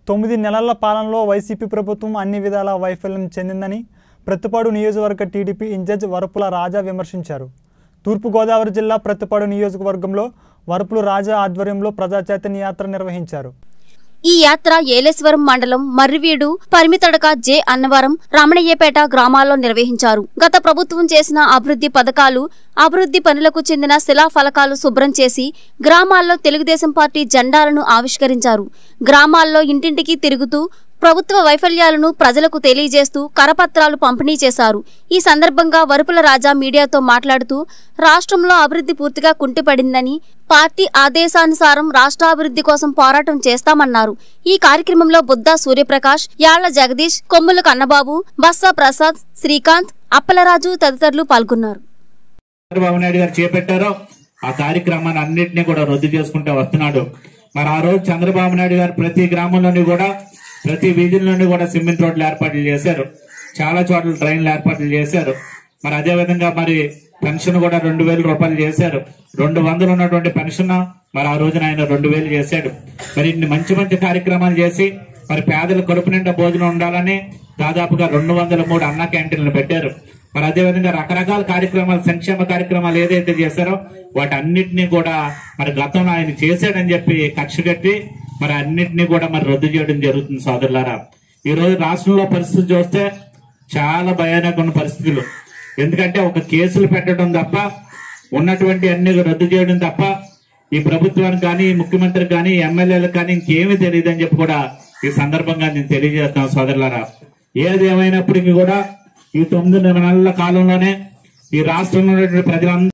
తొమ్మిది నెలల పాలనలో వైసీపీ ప్రభుత్వం అన్ని విధాల వైఫల్యం చెందిందని ప్రతిపాడు నియోజకవర్గ టీడీపీ ఇన్ఛార్జ్ వరపుల రాజా విమర్శించారు తూర్పుగోదావరి జిల్లా ప్రతిపాడు నియోజకవర్గంలో వరపుల రాజా ఆధ్వర్యంలో ప్రజా చైతన్య యాత్ర నిర్వహించారు ఈ యాత్ర ఏలేశ్వరం మండలం మర్రివీడు పరిమితడక జె అన్నవరం రామణయ్యపేట గ్రామాల్లో నిర్వహించారు గత ప్రభుత్వం చేసిన అభివృద్ధి పథకాలు అభివృద్ధి పనులకు చెందిన శిలాఫలకాలు శుభ్రం చేసి గ్రామాల్లో తెలుగుదేశం పార్టీ జెండాలను ఆవిష్కరించారు గ్రామాల్లో ఇంటింటికి తిరుగుతూ ప్రభుత్వ వైఫల్యాలను ప్రజలకు తెలియజేస్తూ కరపత్రాలు పంపిణీ చేశారు ఈ సందర్భంగా వరుపుల రాజా మీడియాతో మాట్లాడుతూ రాష్ట్రంలో అభివృద్ధి పూర్తిగా కుంటిపడిందని పార్టీ ఆదేశానుసారం రాష్ట్రాభివృద్ధి కోసం పోరాటం చేస్తామన్నారు ఈ కార్యక్రమంలో బుద్ధ సూర్యప్రకాష్ యాళ్ల జగదీష్ కొమ్ముల కన్నబాబు బస్సా ప్రసాద్ శ్రీకాంత్ అప్పలరాజు తదితరులు పాల్గొన్నారు చంద్రబాబు నాయుడు గారు చేపట్టారో ఆ కార్యక్రమాన్ని అన్నింటినీ కూడా రద్దు చేసుకుంటూ వస్తున్నాడు మరి ఆ రోజు చంద్రబాబు నాయుడు గారు ప్రతి గ్రామంలోని కూడా ప్రతి వీధుల్లోని కూడా సిమెంట్ రోడ్లు ఏర్పాట్లు చేశారు చాలా చోట్ల ట్రైన్లు ఏర్పాట్లు చేశారు మరి అదే విధంగా మరి పెన్షన్ కూడా రెండు వేల రూపాయలు చేశారు రెండు వందలు ఉన్నటువంటి పెన్షన్ మరి ఆ రోజున ఆయన రెండు వేలు చేశాడు మరి ఇన్ని మంచి మంచి కార్యక్రమాలు చేసి మరి పేదల కడుపు నిండా భోజనం ఉండాలని దాదాపుగా రెండు వందల మూడు అన్న క్యాంటీన్లు పెట్టారు మరి అదే విధంగా రకరకాల కార్యక్రమాలు సంక్షేమ కార్యక్రమాలు ఏదైతే చేశారో వాటి అన్నిటినీ కూడా మరి గతంలో ఆయన చేశాడని చెప్పి కక్ష కట్టి మరి అన్నిటినీ కూడా మరి రద్దు చేయడం జరుగుతుంది సోదరులారా ఈ రోజు రాష్ట్రంలో పరిస్థితి చూస్తే చాలా భయానక పరిస్థితులు ఎందుకంటే ఒక కేసులు పెట్టడం తప్ప ఉన్నటువంటి అన్ని రద్దు చేయడం తప్ప ఈ ప్రభుత్వానికి కానీ ఈ ముఖ్యమంత్రికి కానీ ఎమ్మెల్యేలకు కానీ ఇంకేమీ తెలియదు అని చెప్పి కూడా ఈ సందర్భంగా నేను తెలియజేస్తాను సోదరులారా ఏది ఏమైనప్పటికీ కూడా ఈ తొమ్మిది నెలల కాలంలోనే ఈ రాష్ట్రంలో ఉన్నటువంటి ప్రజలందరూ